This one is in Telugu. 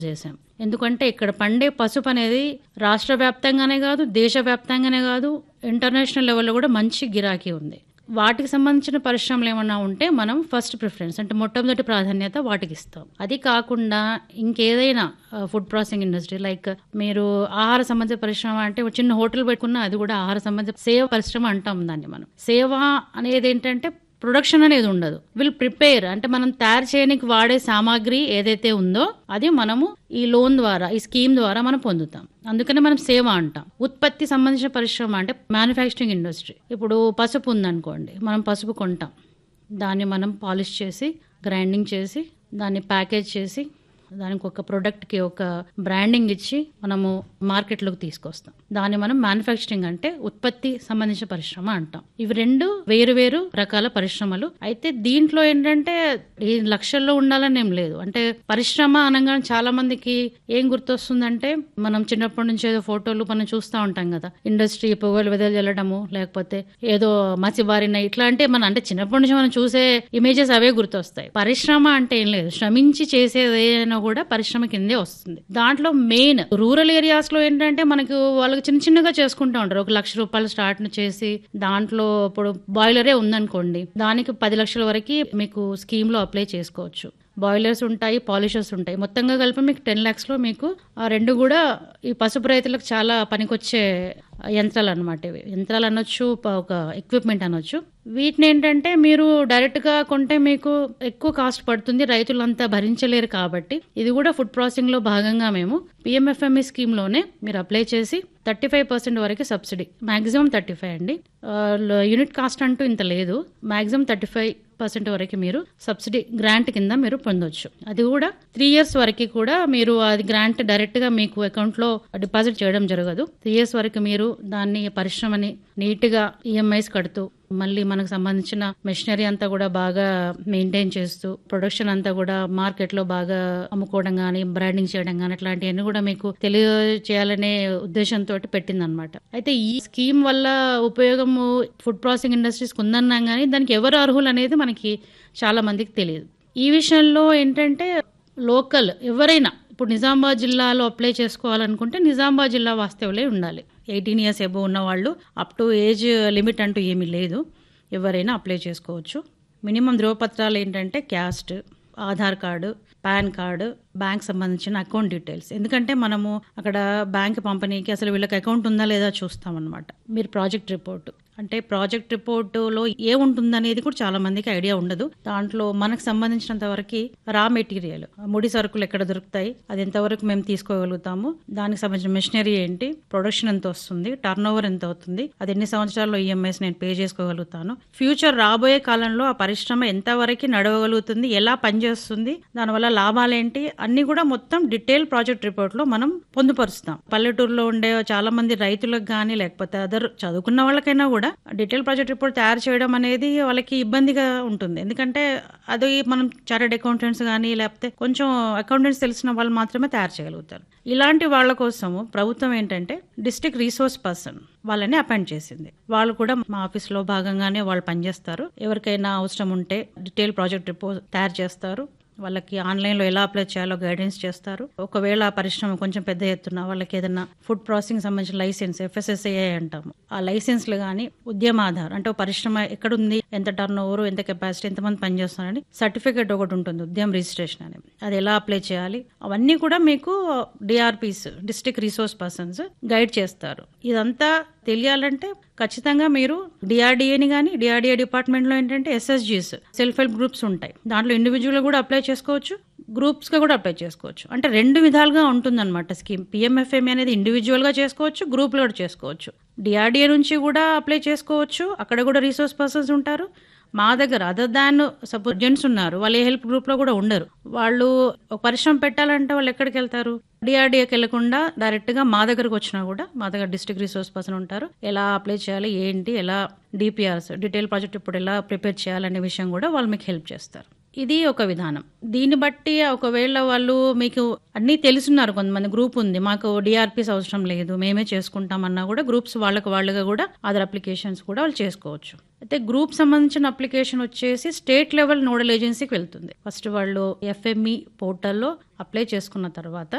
చేశాం ఎందుకంటే ఇక్కడ పండే పసుపు అనేది రాష్ట్ర వ్యాప్తంగానే కాదు దేశ వ్యాప్తంగానే కాదు ఇంటర్నేషనల్ లెవెల్లో కూడా మంచి గిరాకీ ఉంది వాటికి సంబంధించిన పరిశ్రమలు ఏమన్నా ఉంటే మనం ఫస్ట్ ప్రిఫరెన్స్ అంటే మొట్టమొదటి ప్రాధాన్యత వాటికి ఇస్తాం అది కాకుండా ఇంకేదైనా ఫుడ్ ప్రాసెసింగ్ ఇండస్ట్రీ లైక్ మీరు ఆహార సంబంధిత పరిశ్రమ అంటే ఒక చిన్న హోటల్ పెట్టుకున్నా అది కూడా ఆహార సంబంధిత సేవ పరిశ్రమ అంటాం దాన్ని మనం సేవ అనేది ఏంటంటే ప్రొడక్షన్ అనేది ఉండదు విల్ ప్రిపేర్ అంటే మనం తయారు చేయడానికి వాడే సామాగ్రి ఏదైతే ఉందో అది మనము ఈ లోన్ ద్వారా ఈ స్కీమ్ ద్వారా మనం పొందుతాం అందుకనే మనం సేవ అంటాం ఉత్పత్తి సంబంధించిన పరిశ్రమ అంటే మ్యానుఫ్యాక్చరింగ్ ఇండస్ట్రీ ఇప్పుడు పసుపు ఉందనుకోండి మనం పసుపు కొంటాం దాన్ని మనం పాలిష్ చేసి గ్రైండింగ్ చేసి దాన్ని ప్యాకేజ్ చేసి దానికి ఒక ప్రోడక్ట్కి ఒక బ్రాండింగ్ ఇచ్చి మనము మార్కెట్లోకి తీసుకొస్తాం దాన్ని మనం మ్యానుఫ్యాక్చరింగ్ అంటే ఉత్పత్తి సంబంధించిన పరిశ్రమ అంటాం ఇవి రెండు వేరు వేరు రకాల పరిశ్రమలు అయితే దీంట్లో ఏంటంటే ఈ లక్షల్లో ఉండాలని ఏం లేదు అంటే పరిశ్రమ అనగానే చాలా మందికి ఏం గుర్తొస్తుందంటే మనం చిన్నప్పటి నుంచి ఏదో ఫోటోలు మనం చూస్తూ ఉంటాం కదా ఇండస్ట్రీ పొగలు వెదలు చల్లడము లేకపోతే ఏదో మసిబారిన ఇట్లా అంటే మన అంటే చిన్నప్పటి నుంచి మనం చూసే ఇమేజెస్ అవే గుర్తొస్తాయి పరిశ్రమ అంటే ఏం లేదు శ్రమించి చేసేది ఏదైనా కూడా పరిశ్రమ కిందే వస్తుంది దాంట్లో మెయిన్ రూరల్ ఏరియాస్ లో ఏంటంటే మనకు వాళ్ళకి చిన్న చిన్నగా చేసుకుంటూ ఉంటారు ఒక లక్ష రూపాయలు స్టార్ట్ చేసి దాంట్లో ఇప్పుడు బాయిలరే ఉందనుకోండి దానికి పది లక్షల వరకు మీకు స్కీమ్ లో అప్లై చేసుకోవచ్చు బాయిలర్స్ ఉంటాయి పాలిషర్స్ ఉంటాయి మొత్తంగా కలిపి మీకు టెన్ ల్యాక్స్ లో మీకు ఆ రెండు కూడా ఈ పసుపు రైతులకు చాలా పనికొచ్చే యంత్రాలు అనమాట ఇవి యంత్రాలు అనొచ్చు ప- ఒక ఎక్విప్మెంట్ అనొచ్చు వీటిని ఏంటంటే మీరు డైరెక్ట్ గా కొంటే మీకు ఎక్కువ కాస్ట్ పడుతుంది రైతులంతా భరించలేరు కాబట్టి ఇది కూడా ఫుడ్ ప్రాసెసింగ్ లో భాగంగా మేము పిఎంఎఫ్ఎంఈ స్కీమ్ లోనే మీరు అప్లై చేసి థర్టీ ఫైవ్ పర్సెంట్ వరకు సబ్సిడీ మాక్సిమం థర్టీ ఫైవ్ అండి ఆ, ల- యూనిట్ కాస్ట్ అంటూ ఇంత లేదు మాక్సిమం థర్టీ ఫైవ్ పర్సెంట్ వరకు మీరు సబ్సిడీ గ్రాంట్ కింద మీరు పొందొచ్చు అది కూడా త్రీ ఇయర్స్ వరకు కూడా మీరు అది గ్రాంట్ డైరెక్ట్ గా మీకు అకౌంట్ లో డిపాజిట్ చేయడం జరగదు త్రీ ఇయర్స్ వరకు మీరు దాన్ని పరిశ్రమని నీట్ గా ఈఎంఐస్ కడుతూ మళ్ళీ మనకు సంబంధించిన మెషినరీ అంతా కూడా బాగా మెయింటైన్ చేస్తూ ప్రొడక్షన్ అంతా కూడా మార్కెట్ లో బాగా అమ్ముకోవడం కానీ బ్రాండింగ్ చేయడం కానీ అట్లాంటివన్నీ కూడా మీకు తెలియచేయాలనే ఉద్దేశంతో పెట్టింది అనమాట అయితే ఈ స్కీమ్ వల్ల ఉపయోగము ఫుడ్ ప్రాసెసింగ్ ఇండస్ట్రీస్ ఉందన్నాం కానీ దానికి ఎవరు అర్హులు అనేది మనకి చాలా మందికి తెలియదు ఈ విషయంలో ఏంటంటే లోకల్ ఎవరైనా ఇప్పుడు నిజామాబాద్ జిల్లాలో అప్లై చేసుకోవాలనుకుంటే నిజామాబాద్ జిల్లా వాస్తవులే ఉండాలి ఎయిటీన్ ఇయర్స్ ఎబో ఉన్న వాళ్ళు అప్ టు ఏజ్ లిమిట్ అంటూ ఏమీ లేదు ఎవరైనా అప్లై చేసుకోవచ్చు మినిమం ధ్రువపత్రాలు ఏంటంటే caste Aadhaar card PAN card bank సంబంధించిన అకౌంట్ డీటెయిల్స్ ఎందుకంటే మనము అక్కడ బ్యాంక్ పంపిణీకి అసలు వీళ్ళకి అకౌంట్ ఉందా లేదా చూస్తామన్నమాట మీరు ప్రాజెక్ట్ రిపోర్ట్ అంటే ప్రాజెక్ట్ రిపోర్టులో ఏ ఉంటుందనేది కూడా చాలా మందికి ఐడియా ఉండదు దాంట్లో మనకు సంబంధించినంత వరకు రా మెటీరియల్ ముడి సరుకులు ఎక్కడ దొరుకుతాయి అది ఎంతవరకు మేము తీసుకోగలుగుతాము దానికి సంబంధించిన మెషినరీ ఏంటి ప్రొడక్షన్ ఎంత వస్తుంది టర్న్ ఓవర్ ఎంత అవుతుంది అది ఎన్ని సంవత్సరాల్లో ఈఎంఐస్ నేను పే చేసుకోగలుగుతాను ఫ్యూచర్ రాబోయే కాలంలో ఆ పరిశ్రమ ఎంతవరకు నడవగలుగుతుంది ఎలా పనిచేస్తుంది దానివల్ల లాభాలేంటి అన్ని కూడా మొత్తం డీటెయిల్ ప్రాజెక్ట్ రిపోర్ట్ లో మనం పొందుపరుస్తాం పల్లెటూరులో ఉండే చాలా మంది రైతులకు కానీ లేకపోతే అదర్ చదువుకున్న వాళ్ళకైనా కూడా డీటెయిల్ ప్రాజెక్ట్ రిపోర్ట్ తయారు చేయడం అనేది వాళ్ళకి ఇబ్బందిగా ఉంటుంది ఎందుకంటే అది మనం చార్టెడ్ అకౌంటెంట్స్ కానీ లేకపోతే కొంచెం అకౌంటెంట్స్ తెలిసిన వాళ్ళు మాత్రమే తయారు చేయగలుగుతారు ఇలాంటి వాళ్ళ కోసము ప్రభుత్వం ఏంటంటే డిస్ట్రిక్ట్ రీసోర్స్ పర్సన్ వాళ్ళని అపాయింట్ చేసింది వాళ్ళు కూడా మా ఆఫీస్ లో భాగంగానే వాళ్ళు పనిచేస్తారు ఎవరికైనా అవసరం ఉంటే డీటెయిల్ ప్రాజెక్ట్ రిపోర్ట్ తయారు చేస్తారు వాళ్ళకి ఆన్లైన్ లో ఎలా అప్లై చేయాలో గైడెన్స్ చేస్తారు ఒకవేళ ఆ పరిశ్రమ కొంచెం పెద్ద ఎత్తున వాళ్ళకి ఏదైనా ఫుడ్ ప్రాసెసింగ్ సంబంధించిన లైసెన్స్ ఎఫ్ఎస్ఎస్ఏ అంటాము ఆ లైసెన్స్లు కానీ ఉద్యమ ఆధార్ అంటే ఒక పరిశ్రమ ఎక్కడుంది ఎంత టర్న్ ఓవర్ ఎంత కెపాసిటీ ఎంతమంది పనిచేస్తున్నారని సర్టిఫికేట్ ఒకటి ఉంటుంది ఉద్యమ రిజిస్ట్రేషన్ అని అది ఎలా అప్లై చేయాలి అవన్నీ కూడా మీకు DRPs district resource persons guide చేస్తారు ఇదంతా తెలియాలంటే ఖచ్చితంగా మీరు డిఆర్డిఏని కానీ డిఆర్డిఏ డిపార్ట్మెంట్లో ఏంటంటే ఎస్ఎస్జీస్ సెల్ఫ్ హెల్ప్ గ్రూప్స్ ఉంటాయి దాంట్లో ఇండివిజువల్ కూడా అప్లై చేసుకోవచ్చు గ్రూప్స్గా కూడా అప్లై చేసుకోవచ్చు అంటే రెండు విధాలుగా ఉంటుందన్నమాట స్కీమ్ పిఎంఎఫ్ఎంఈ అనేది ఇండివిజువల్గా చేసుకోవచ్చు గ్రూప్లో కూడా చేసుకోవచ్చు డిఆర్డిఏ నుంచి కూడా అప్లై చేసుకోవచ్చు అక్కడ కూడా రీసోర్స్ పర్సన్స్ ఉంటారు మా దగ్గర అదర్ దాన్ సపోజ్ జెంట్స్ ఉన్నారు వాళ్ళు ఏ హెల్ప్ గ్రూప్ లో కూడా ఉండరు వాళ్ళు ఒక పరిశ్రమ పెట్టాలంటే వాళ్ళు ఎక్కడికి వెళ్తారు డిఆర్డిఏకి వెళ్లకుండా డైరెక్ట్ గా మా దగ్గరకు వచ్చినా కూడా మా దగ్గర డిస్ట్రిక్ట్ రిసోర్స్ పర్సన్ ఉంటారు ఎలా అప్లై చేయాలి ఏంటి ఎలా డిపిఆర్స్ డీటెయిల్ ప్రాజెక్ట్ ఇప్పుడు ఎలా ప్రిపేర్ చేయాలనే విషయం కూడా వాళ్ళు మీకు హెల్ప్ చేస్తారు ఇది ఒక విధానం దీన్ని బట్టి ఒకవేళ వాళ్ళు మీకు అన్నీ తెలుసున్నారు కొంతమంది గ్రూప్ ఉంది మాకు డిఆర్పిస్ అవసరం లేదు మేమే చేసుకుంటామన్నా కూడా గ్రూప్స్ వాళ్ళకి వాళ్ళుగా కూడా అదర్ అప్లికేషన్స్ కూడా వాళ్ళు చేసుకోవచ్చు అయితే గ్రూప్ సంబంధించిన అప్లికేషన్ వచ్చేసి స్టేట్ లెవెల్ నోడల్ ఏజెన్సీకి వెళ్తుంది ఫస్ట్ వాళ్ళు ఎఫ్ఎంఈ పోర్టల్లో అప్లై చేసుకున్న తర్వాత